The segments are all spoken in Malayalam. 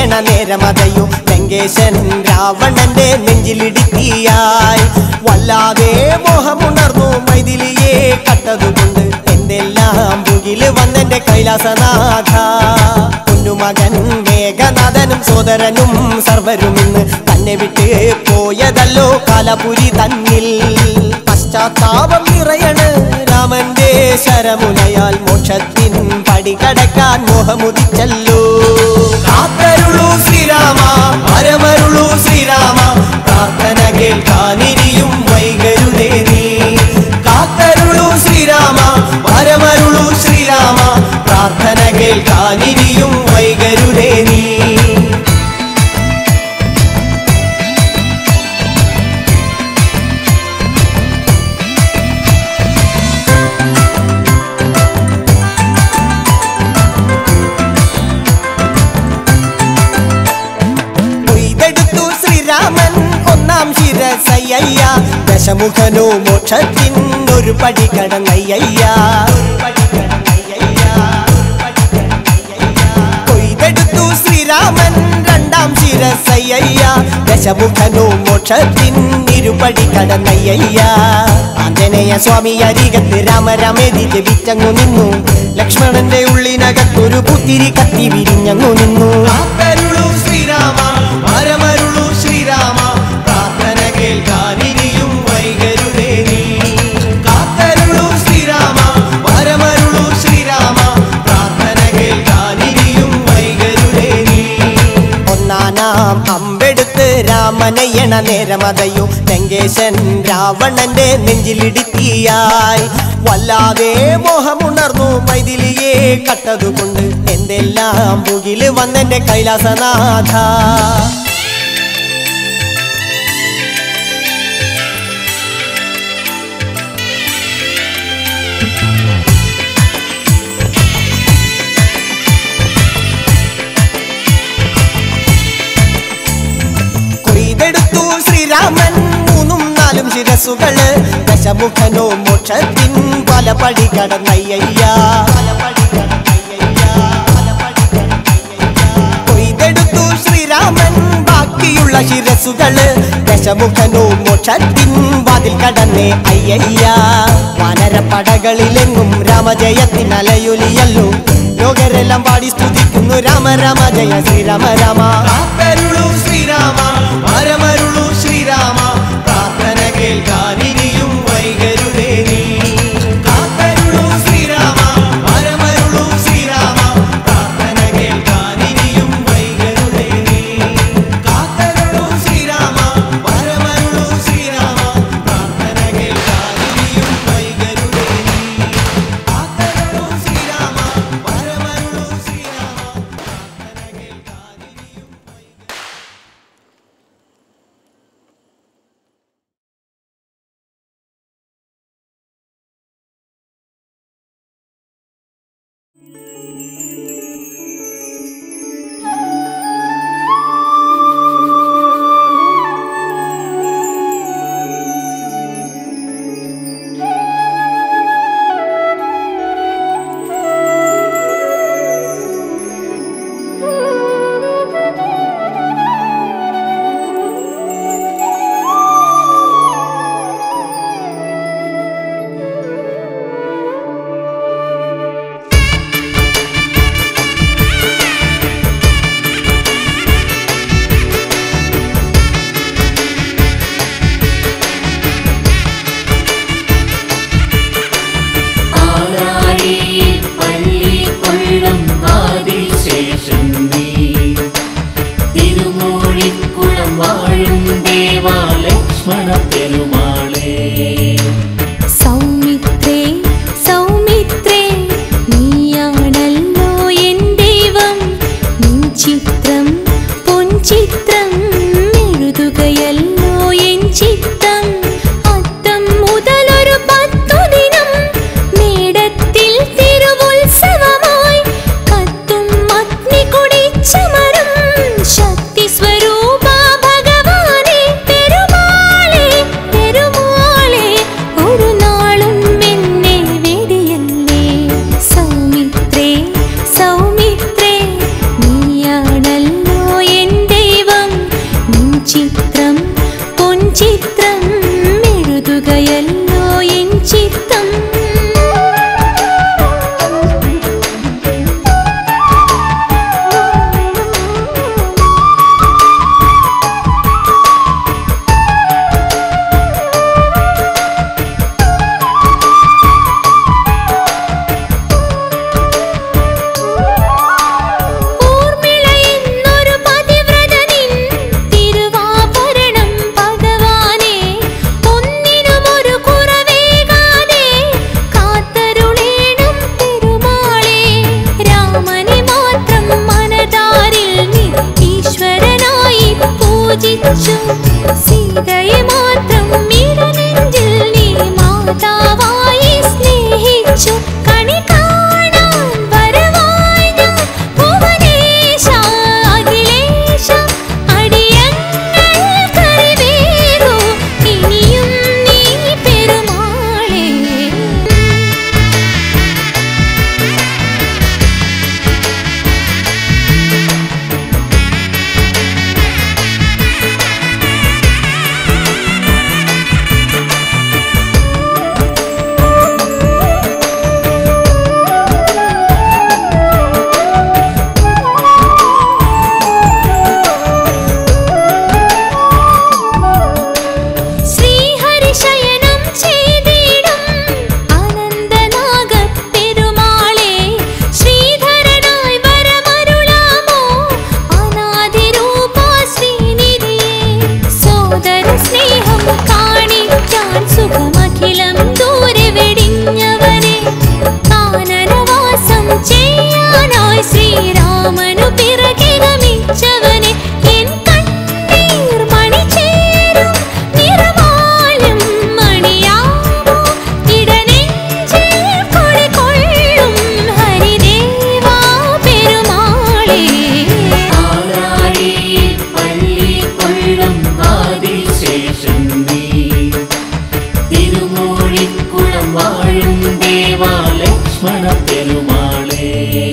നനയണ നേരമതയോ ലങ്കേശൻ രാവണന്റെ നെഞ്ചിലിടുക്കിയായി വല്ലാതെ മോഹമുണർന്നു മൈഥിലിയെ കട്ടതുകൊണ്ട് എന്തെല്ലാം പുകില് വന്നെന്റെ കൈലാസനാഥ കുഞ്ഞുമകൻ മേഘനാഥനും സോദരനും സർവരും ഇന്ന് തന്നെ വിട്ട് പോയതല്ലോ കാലപുരി തന്നിൽ പശ്ചാത്താപം നിറയണ് രാമന്റെ ശരമുനയാൽ മോക്ഷത്തിൻ പടികടക്കാൻ മോഹമുദിച്ചല്ലോ കാത്തരുളൂ ശ്രീരാമ പരമരുളൂ ശ്രീരാമ പ്രാർത്ഥന കേൾക്കാനിരിയും വൈകരുതേ നീ കാത്തരുളൂ ശ്രീരാമ പരമരുളൂ ശ്രീരാമ പ്രാർത്ഥന കേൾക്കാനിരിയും വൈകരുതേ നീ കൊയ്തെടുത്തു ശ്രീരാമൻ ഒന്നാം ശിരസയ്യ ദശമുഖനോ മോക്ഷത്തിൻ ഒരു പടി കടന്നയ്യ കൊയ്തെടുത്തു ശ്രീരാമൻ രണ്ടാം ശിരസയ്യ ദശമുഖനോ മോക്ഷത്തിൻ ഇരുപടി കടന്നയ്യ ആഞ്ജനേയ സ്വാമി അരികത്ത് രാമരാമേതി ജപിച്ചങ്ങു നിന്നു ലക്ഷ്മണന്റെ ഉള്ളിനകത്തൊരു പുത്തിരി കത്തി വിരിഞ്ഞങ്ങു നിന്നു കാത്തരുളൂ ശ്രീരാമ പരമരുളൂ ശ്രീരാമ പ്രാർത്ഥന കേൾക്കാനിനിയും വൈകരുതേ നീ കാത്തരുളൂ ശ്രീരാമ പരമരുളൂ ശ്രീരാമ പ്രാർത്ഥന കേൾക്കാനിനിയും വൈകരുതേ നീ ഒന്നാനാം അമ്പെടുത്ത് രാമനയണ നേരമതയോ ലങ്കേശൻ രാവണന്റെ നെഞ്ചിലിടുക്കിയായി വല്ലാതെ മോഹമുണർന്നു മൈഥിലിയെ കട്ടതുകൊണ്ട് എന്തെല്ലാം പുകില് വന്നെന്റെ കൈലാസനാഥ കൊയ്തെടുത്തു ശ്രീരാമൻ മൂന്നും നാലും ശിരസുകള് ദശമുഖനോ മോക്ഷത്തിൻ പല പടി കടന്നയ്യ കൊയ്തെടുത്തു ശ്രീരാമൻ ബാക്കിയുള്ള ശിരസുകള് ദശമുഖനോ മോക്ഷത്തിൻ വാതിൽ കടന്നേ അയ്യയ്യ വാനരപ്പടകളിലെങ്ങും രാമജയത്തിൻ അലയൊലിയല്ലോ ലോകരെല്ലാം പാടി സ്തുതിക്കുന്നു രാമ രാമ ജയ ശ്രീരാമ രാമ കാത്തരുളൂ ശ്രീരാമ പരമരുളൂ ശ്രീരാമ പ്രാർത്ഥന കേൾക്കാനിനിയും വൈകരുതേ നീ കാത്തരുളൂ ശ്രീരാമ പരമരുളൂ ശ്രീരാമ പ്രാർത്ഥന കേൾക്കാനിനിയും വൈകരുതേ നീ കാത്തരുളൂ ശ്രീരാമ പരമരുളൂ ശ്രീരാമ പ്രാർത്ഥന കേൾക്കാനിനിയും വൈകരുതേ നീ കാത്തരുളൂ ശ്രീരാമ പരമരുളൂ ശ്രീരാമ പ്രാർത്ഥന കേൾക്കാനിനിയും ും പെരുമാളേ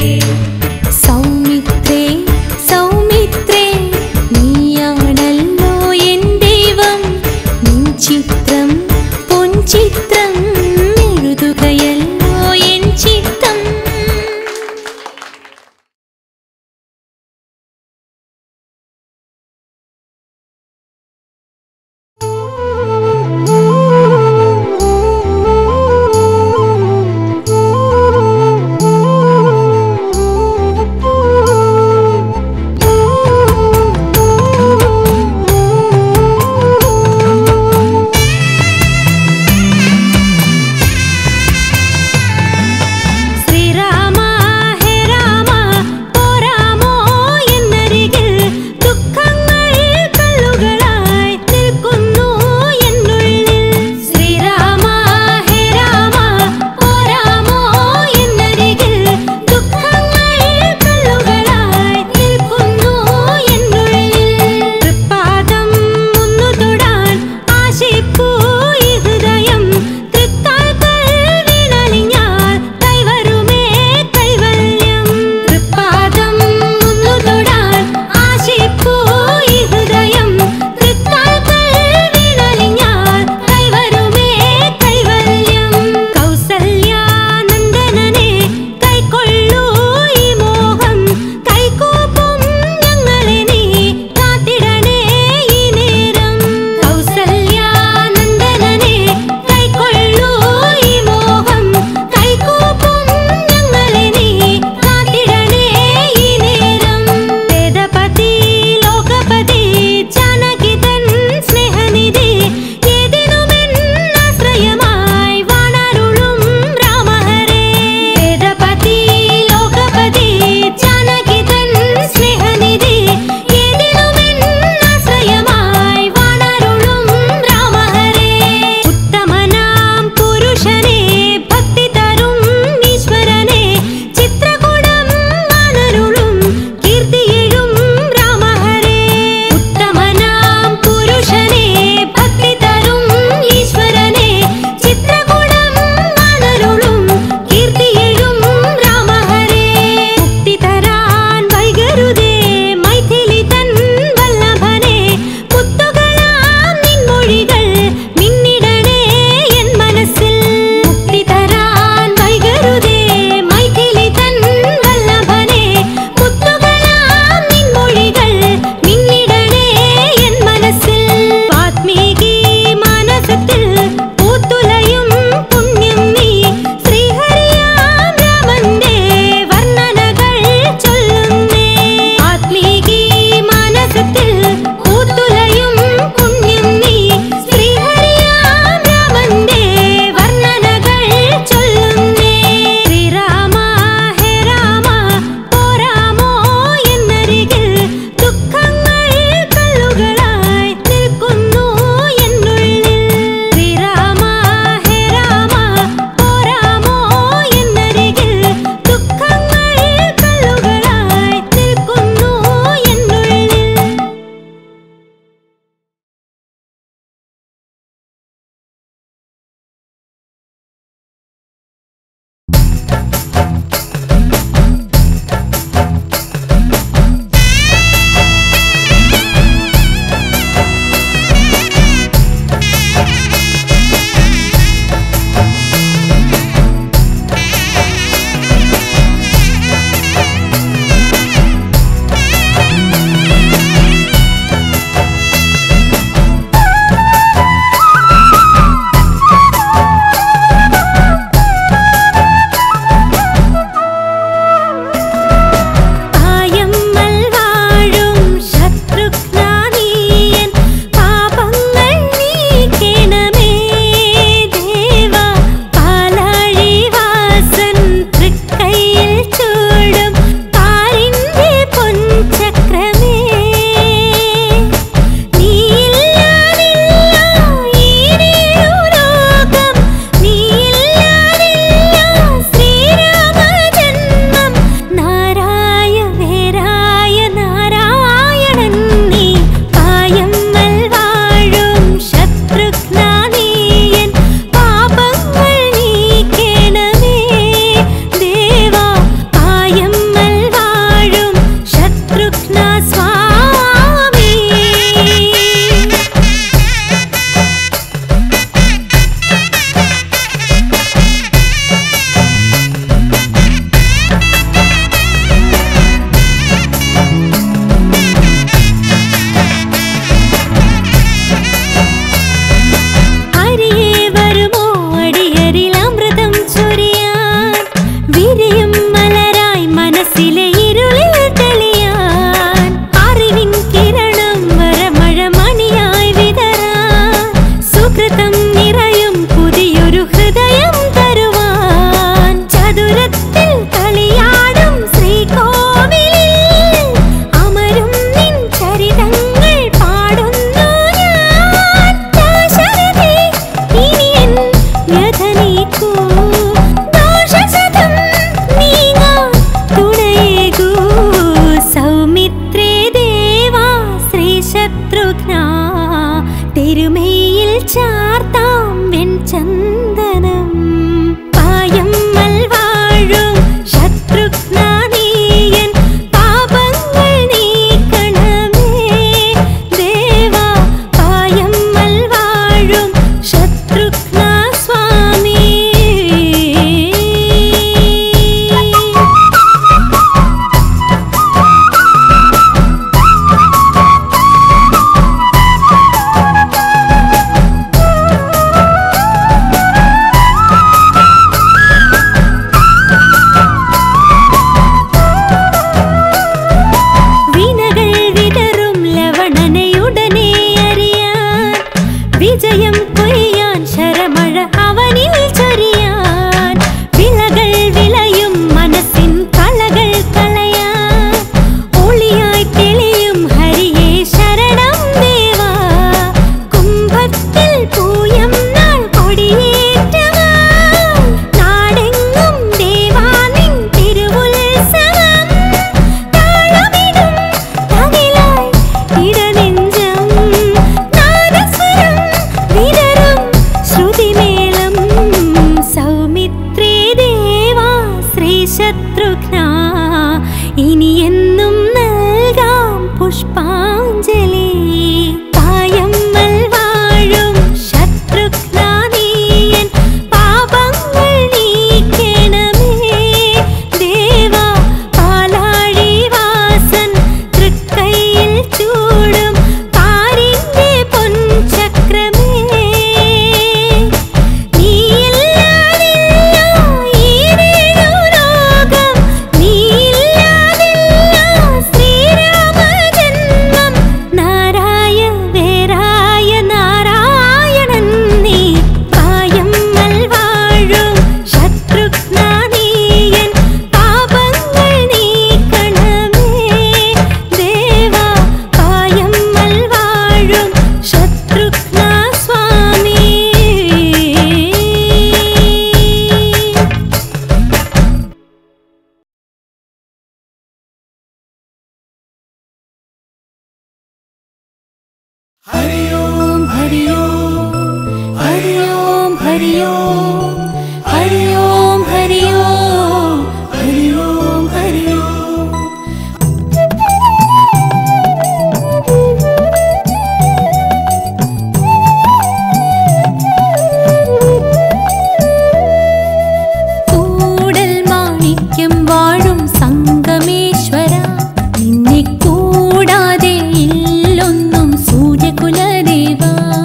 സൗമിത്രേ സൗമിത്രേ നീയാണല്ലോ എൻ ദൈവം നിൻ ചിത്രം പൊൻചിത്രം എഴുതുകയല്ലോ എൻ ചിത്തം Thank you. മനസ്സിലെ ഇരുളിൽ തെളിയാൻ അറിവിൻ കിരണം വരമഴ മണിയായി വിതറാൻ സുകൃതം നിറയും പുതിയൊരു ഹൃദയം തരുവാൻ ചതുരത്തിൽ കളിയാടും ശ്രീകോവിലിൽ അമരും നിൻ ചരിതങ്ങൾ പാടുന്നു ഞാൻ ദാശരഥി ഇനി എൻ വ്യഥ നീക്കൂ ദോഷശതം നീങ്ങാൻ തുണയേകൂ സൗമിത്രേ ദേവാ ശ്രീശത്രുഘ്ന തെരുമയിൽ ചാർത്താം വെൺചന്ദനം പായമ്മൽ വാഴും ശത്രുഘ്ന നീയൻ പാപങ്ങൾ നീക്കണമേ ദേവാ പായമ്മൽ വാഴും ശത്രുഘ്ന സ്വാമി വിനകൾ വിതറും ലവണനയുടനെ അറിയാൻ വിജയം കൊയ്യാൻ ശരമഴ അവനിൽ ചൊരിയാൻ വിളകൾ വിളയും മനസ്സിൻ കളകൾ കളയാൻ ഒളിയായി തെളിയും ഹരിയെ ശരണം ദേവാ കുംഭത്തിൽ പൂയം നാൾ കൊടിയേറ്റവാ നാടെങ്ങും ദേവാനിൻ തിരുവുത്സവം താളമിടും തകിലായി ഇടനെഞ്ചം നാദസ്വരം വിതറും ശ്രുതിമേളം സൗമിത്രേ ദേവാ ശ്രീശത്രുഘ്ന ഇനി എന്നും നൽകാം പുഷ്പാഞ്ജലി കായമ്മൽ വാഴും ശത്രുഘ്ന നീയൻ പാപങ്ങൾ നീക്കണമേ ദേവാ പാലാഴി വാസൻ തൃക്കൈയിൽ ചൂടും പാരിന്റെ പൊൻചക്രമേ നീയില്ലാതില്ല ഈരേഴു ലോകം നീയില്ലാതില്ല ശ്രീരാമജന്മം നാരായ വേരായ നാരായണൻ നീ കായമ്മൽ വാഴും ശത്രുഘ്ന നീയൻ പാപങ്ങൾ നീക്കണമേ ദേവാ കായമ്മൽ വാഴും ശത്രുഘ്ന സ്വാമി ഹരി ഓം ഹരി ഓം ഹരി ഓം ഹരി ഓം ഹരി ഓം ഹരി ഓം ഹരി ഓം ഹരി ഓം കൂടൽ മാണിക്യം വാഴും സംഗമേശ്വര നിന്നെ കൂടാതെ ഇല്ലൊന്നും സൂര്യകുലദേവ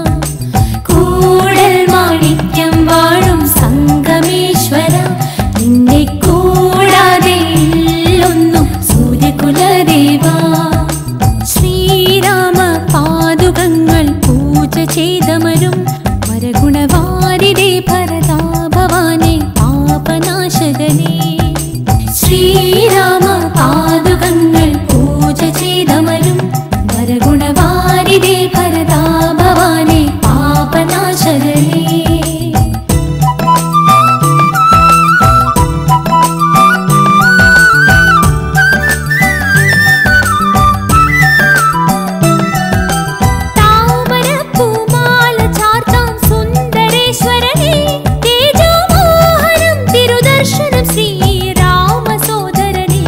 കൂടൽ മാണിക്യം വാഴും സംഗമേശ്വര നിന്നെ കൂടാതെ ഇല്ലൊന്നും സൂര്യകുലദേവ ശ്രീരാമ പാതുകങ്ങൾ പൂജ ചെയ്തമരും വരഗുണവാരിതേ ഭരതാഭവാനെ പാപനാശകനേ ശ്രീരാമ പാതുകങ്ങൾ പൂജ ചെയ്തമരും വരഗുണവാരിതേ ഭരതാഭവാനെ പാപനാശകനേ താമരപ്പൂമാല ചാർത്താം സുന്ദരേശ്വരനേ തേജോമോഹനം തിരുദർശനം ശ്രീരാമ സോദരനേ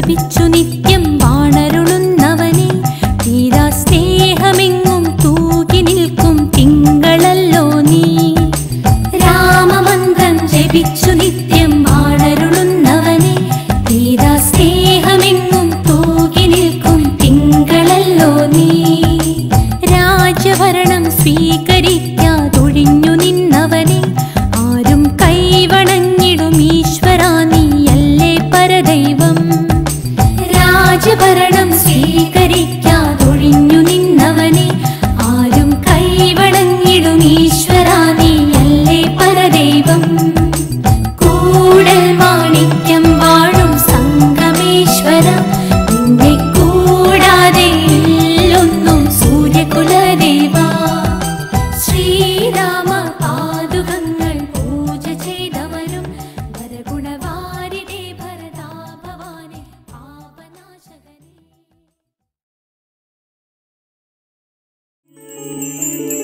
ജപിച്ചു നിത്യം വാണരുളുന്നവനെ തീരാ സ്നേഹമെങ്ങും തൂകി നിൽക്കും തിങ്കളല്ലോ നീ രാമമന്ത്രം ജപിച്ചു നിത്യം വാണരുളുന്നവനെ തീരാ സ്നേഹമെങ്ങും തൂകി നിൽക്കും തിങ്കളല്ലോ നീ രാജഭരണം സ്വീകരിക്കാതൊഴിഞ്ഞു നിന്നവനെ ആരും കൈവണങ്ങിടും ഈശ്വരാ നീയല്ലേ പരദൈവം രാജഭരണം സ്വീകരിക്കാതൊഴിഞ്ഞു നിന്നവനെ ആരും കൈവണങ്ങിടും ഈശ്വരാ നീയല്ലേ പരദൈവം കൂടൽ മാണിക്യം വാഴും സംഗമേശ്വര നിന്നെ കൂടാതെ ഇല്ലൊന്നും സൂര്യകുലദേവ ശ്രീരാമ പാതുകങ്ങൾ പൂജ ചെയ്തവരും വരഗുണവാരിതേ ഭരതാഭവാനെ പാപനാശകനേ